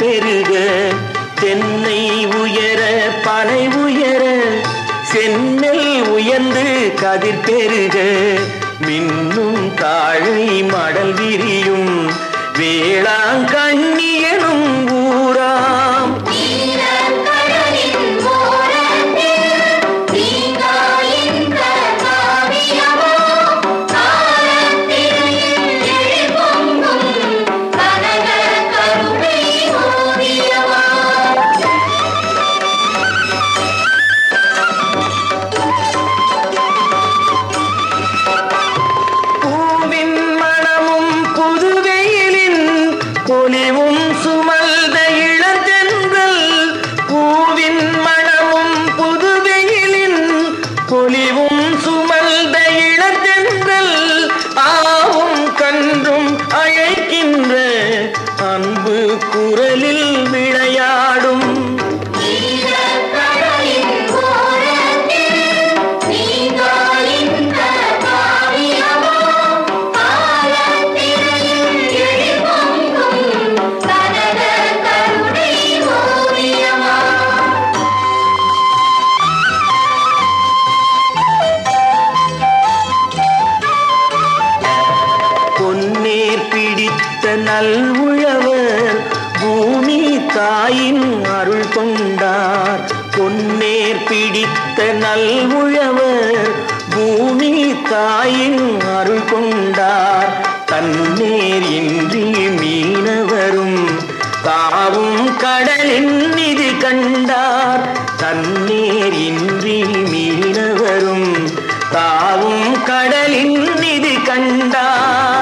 பெருக தென்னை உயர பனை உயர சென்னல் உயர்ந்து கதிர் பெருக மின்னும் தாழை மடல் விரியும் வேளாங்கண்ணி எனும் ஊராம் நீலக்கடலின் ஓரத்தில் நீங்காயின்ற காவியமோ காலத்திரையில் எழுபொங்கும் கனக கருணை ஓவியமா பூவின் மணமும் புதுவெயிலின் பொலிவும் சுமல்த இளந்தென்றல் பூவின் மணமும் புதுவெயிலின் பொலிவும் சுமல்த இளந்தென்றல் ஆவும் கன்றும் அழைக்கின்ற அன்பு குரலில் விளையாடும் நீலக்கடலின் ஓரத்தில் நீங்காயின்ற காவியமோ காலத்திரையில் எழுபொங்கும் கனக கருணை ஓவியமா பொன்னேர் பிடித்த நல்வுழவர் பூமி தாயின் அருள் கொண்டார் பொன்னேர் பிடித்த நல்வுழவர் பூமி தாயின் அருள் கொண்டார் தன்னேர் இன்றி மீனவரும் தாவும் கடலின் நிதி கண்டார் தன்னேர் இன்றி மீனவரும் தாவும் கடலின் நிதி கண்டார்